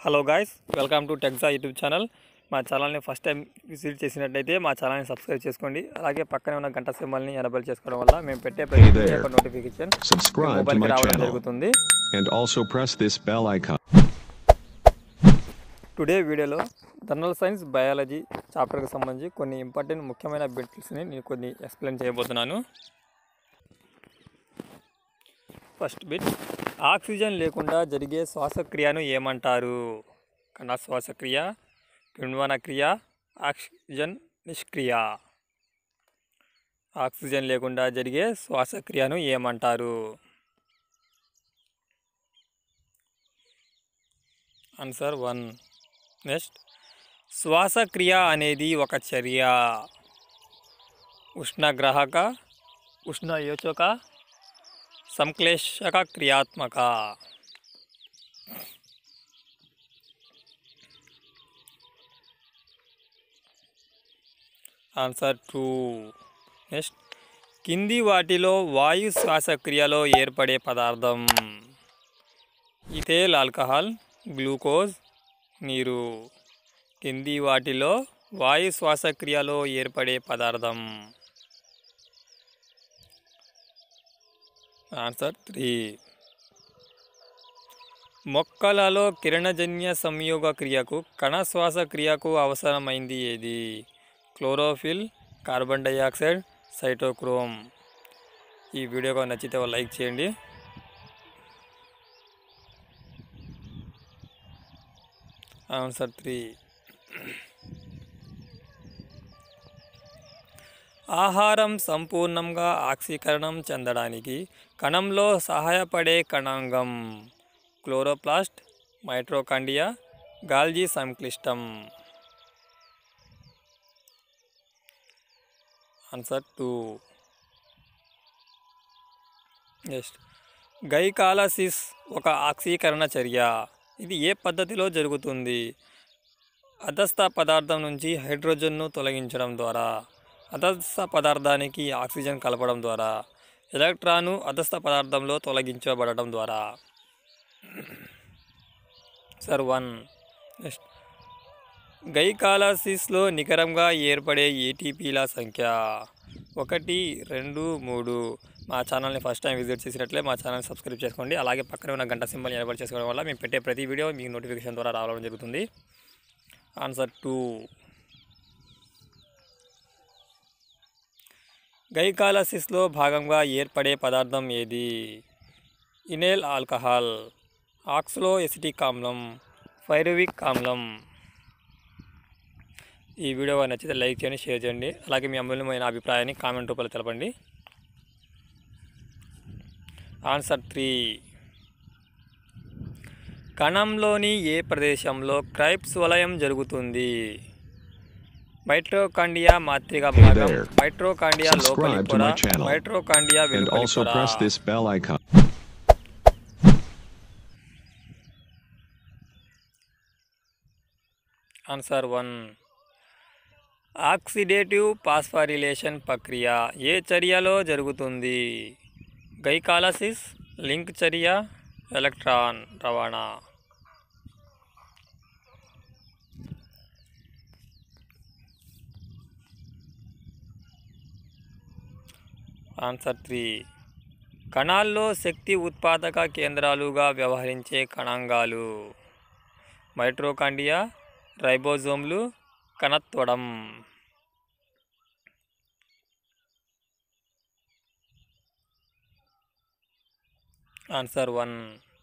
Hello guys welcome to టెక్జా YouTube channel మా ఛానల్ని ఫస్ట్ టైం విజిట్ చేసినట్టయితే మా ఛానల్ని సబ్స్క్రైబ్ చేసుకోండి అలాగే పక్కనే ఉన్న గంట సింబల్ని ఎనబల్ చేసుకోవడం వల్ల మేము పెట్టే ప్రతి Hey there. వీడియో యొక్క నోటిఫికేషన్ Subscribe to మొబైల్కి my రావడం channel జరుగుతుంది and also press this bell icon. Today వీడియోలో జనరల్ సైన్స్ బయాలజీ చాప్టర్కి సంబంధించి కొన్ని ఇంపార్టెంట్ ముఖ్యమైన బిట్స్ని నేను కొన్ని ఎక్స్ప్లెయిన్ చేయబోతున్నాను ఫస్ట్ బిట్ ఆక్సిజన్ లేకుండా జరిగే శ్వాసక్రియను ఏమంటారు కణ శ్వాసక్రియ కిణ్వన క్రియ ఆక్సిజన్ నిష్క్రియ ఆక్సిజన్ లేకుండా జరిగే శ్వాసక్రియను ఏమంటారు ఆన్సర్ వన్ నెక్స్ట్ శ్వాసక్రియ అనేది ఒక చర్య ఉష్ణగ్రాహక ఉష్ణయోచక సంశ్లేషక క్రియాత్మక ఆన్సర్ టూ నెక్స్ట్ కింది వాటిలో వాయు శ్వాసక్రియలో ఏర్పడే పదార్థం ఇథేల్ ఆల్కహాల్ గ్లూకోజ్ నీరు కింది వాటిలో వాయు శ్వాసక్రియలో ఏర్పడే పదార్థం ఆన్సర్ త్రీ మొక్కలలో కిరణజన్య సంయోగ క్రియకు కణ శ్వాసక్రియకు అవసరమైంది ఏది క్లోరోఫిల్ కార్బన్ డైఆక్సైడ్ సైటోక్రోమ్ ఈ వీడియో నచ్చితే ఒక లైక్ చేయండి ఆన్సర్ త్రీ ఆహారం సంపూర్ణంగా ఆక్సీకరణం చెందడానికి కణంలో సహాయపడే కణాంగం క్లోరోప్లాస్ట్ మైట్రోకాండియా గాల్జీ సంక్లిష్టం ఆన్సర్ టూ నెక్స్ట్ గైకాలసిస్ ఒక ఆక్సీకరణ చర్య ఇది ఏ పద్ధతిలో జరుగుతుంది అధస్థ పదార్థం నుంచి హైడ్రోజన్ను తొలగించడం ద్వారా అధస్థ పదార్థానికి ఆక్సిజన్ కలపడం ద్వారా ఎలక్ట్రాను అధస్థ పదార్థంలో తొలగించబడటం ద్వారా సర్ వన్ నెక్స్ట్ గైకాలసిస్లో నికరంగా ఏర్పడే ఏటీపీల సంఖ్య ఒకటి రెండు మూడు మా ఛానల్ని ఫస్ట్ టైం విజిట్ చేసినట్లే మా ఛానల్ని సబ్స్క్రైబ్ చేసుకోండి అలాగే పక్కనే ఉన్న గంట సింబల్ ఏర్పాటు చేసుకోవడం వల్ల మేము పెట్టే ప్రతి వీడియో మీకు నోటిఫికేషన్ ద్వారా రావడం జరుగుతుంది ఆన్సర్ టూ గైకాలసిస్లో భాగంగా ఏర్పడే పదార్థం ఏది ఇనేల్ ఆల్కహాల్ ఆక్స్లో ఎసిటిక్ ఆమ్లం ఫైరువిక్ ఆమ్లం ఈ వీడియో నచ్చితే లైక్ చేయండి షేర్ చేయండి అలాగే మీ అమూల్యమైన అభిప్రాయాన్ని కామెంట్ రూపంలో తెలపండి ఆన్సర్ త్రీ కణంలోని ఏ ప్రదేశంలో క్రైప్స్ వలయం జరుగుతుంది మైట్రోకాండియా మాత్రిక భాగం there. మైట్రోకాండియా లోపలి Subscribe to పొర my channel. మైట్రోకాండియా And వెలుపలి also పొర press this bell icon. Answer one oxidative phosphorylation ప్రక్రియ ఏ చర్యలో జరుగుతుంది గైకాలసిస్ లింక్ చర్య ఎలక్ట్రాన్ రవాణా ఆన్సర్ త్రీ కణాల్లో శక్తి ఉత్పాదక కేంద్రాలుగా వ్యవహరించే కణాంగాలు మైట్రోకాండియా రైబోజోమ్లు కణత్వడం ఆన్సర్ వన్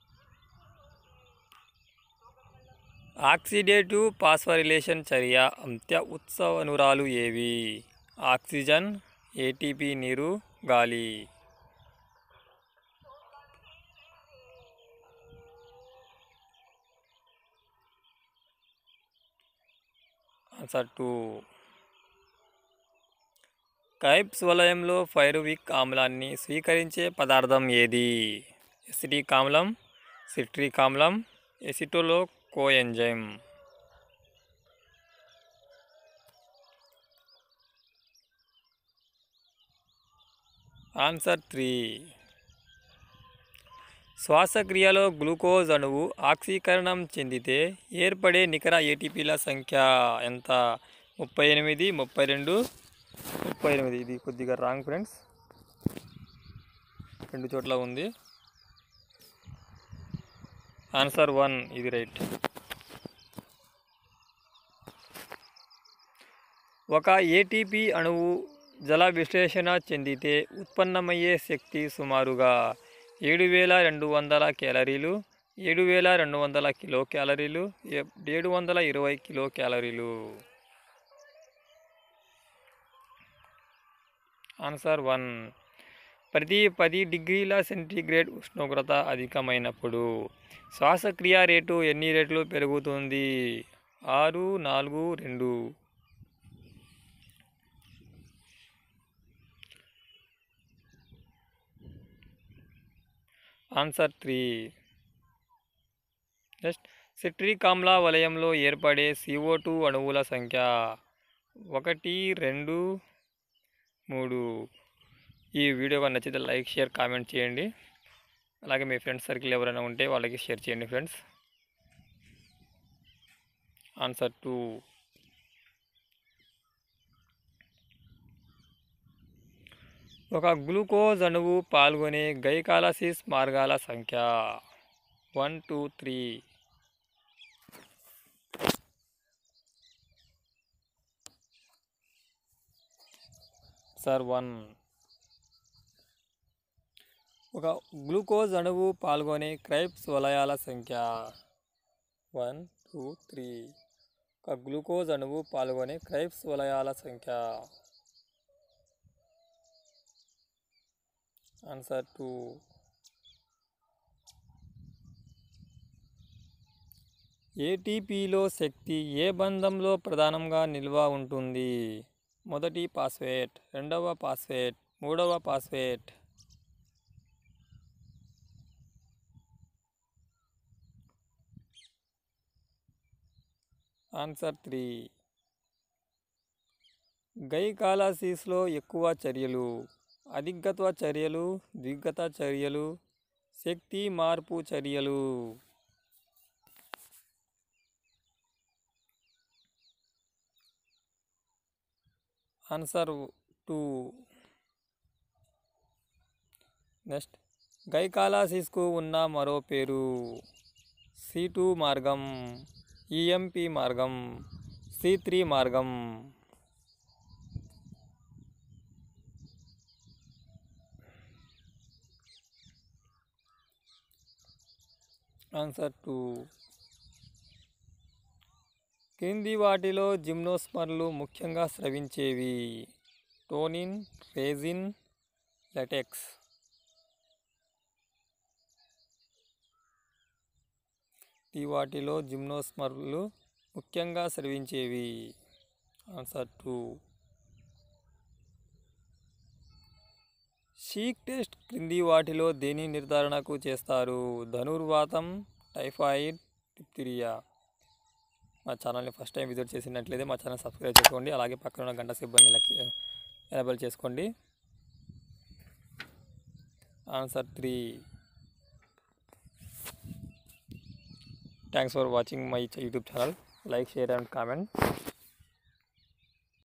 ఆక్సిడేటివ్ పాస్ఫరిలేషన్ చర్య అంత్య ఉత్సవనురాలు ఏవి ఆక్సిజన్ ఏటీపీ నీరు గాలి ఆన్సర్ టూ కైప్స్ వలయంలో ఫైరువిక్ ఆమ్లాన్ని స్వీకరించే పదార్థం ఏది ఎసిటిక్ ఆమ్లం సిట్రిక్ ఆమ్లం ఎసిటోలో కోఎంజైమ్ ఆన్సర్ త్రీ శ్వాసక్రియలో గ్లూకోజ్ అణువు ఆక్సీకరణం చెందితే ఏర్పడే నికర ఏటీపీల సంఖ్య ఎంత ముప్పై ఎనిమిది ముప్పై రెండు ముప్పై ఎనిమిది ఇది కొద్దిగా రాంగ్ ఫ్రెండ్స్ రెండు చోట్ల ఉంది ఆన్సర్ వన్ ఇది రైట్ ఒక ఏటీపీ అణువు జల విశ్లేషణ చెందితే ఉత్పన్నమయ్యే శక్తి సుమారుగా ఏడు వేల రెండు వందల క్యాలరీలు ఏడు వేల రెండు వందల కిలో క్యాలరీలు ఏ- ఏడు వందల ఇరవై కిలో క్యాలరీలు ఆన్సర్ వన్ ప్రతి పది డిగ్రీల సెంటీగ్రేడ్ ఉష్ణోగ్రత అధికమైనప్పుడు శ్వాసక్రియ రేటు ఎన్ని రేట్లు పెరుగుతుంది ఆరు నాలుగు రెండు ఆన్సర్ త్రీ నెక్స్ట్ సిట్రిక్ ఆమ్ల వలయంలో ఏర్పడే సిఓ టూ అణువుల సంఖ్య ఒకటి రెండు మూడు ఈ వీడియో కానీ నచ్చితే లైక్ షేర్ కామెంట్ చేయండి అలాగే మీ ఫ్రెండ్స్ సర్కిల్ ఎవరైనా ఉంటే వాళ్ళకి షేర్ చేయండి ఫ్రెండ్స్ ఆన్సర్ టూ ఒక గ్లూకోజ్ అణువు పాల్గొనే గైకాలసిస్ మార్గాల సంఖ్య one two three sir one ఒక గ్లూకోజ్ అణువు పాల్గొనే క్రైప్స్ వలయాల సంఖ్య వన్ టూ త్రీ ఒక గ్లూకోజ్ అణువు పాల్గొనే క్రైప్స్ వలయాల సంఖ్య ఆన్సర్ టూ ఏటీపీలో శక్తి ఏ బంధంలో ప్రధానంగా నిల్వ ఉంటుంది మొదటి పాస్వేట్ రెండవ పాస్వేట్ మూడవ పాస్వేట్ ఆన్సర్ త్రీ గైకాలసిస్లో ఎక్కువ చర్యలు అధిగత్వ చర్యలు ద్విగత చర్యలు శక్తి మార్పు చర్యలు ఆన్సర్ టూ నెక్స్ట్ గైకాలసిస్కు ఉన్న మరో పేరు సి టూ మార్గం ఈఎంపి మార్గం సి త్రీ మార్గం ఆన్సర్ టూ క్రింది వాటిలో జిమ్నోస్మర్లు ముఖ్యంగా స్రవించేవి టోనిన్ రేజిన్ లెటెక్స్ ఈ వాటిలో జిమ్నోస్మర్లు ముఖ్యంగా స్రవించేవి ఆన్సర్ టూ షీక్ టెస్ట్ క్రింది వాటిలో దేని నిర్ధారణకు చేస్తారు ధనుర్వాతం టైఫాయిడ్ డిప్తిరియా మా ఛానల్ని ఫస్ట్ టైం విజిట్ చేసినట్లయితే మా ఛానల్ సబ్స్క్రైబ్ చేసుకోండి అలాగే పక్కన ఉన్న గంట సిబ్బల్ని ఎనబుల్ చేసుకోండి answer three thanks for watching my YouTube channel like share and comment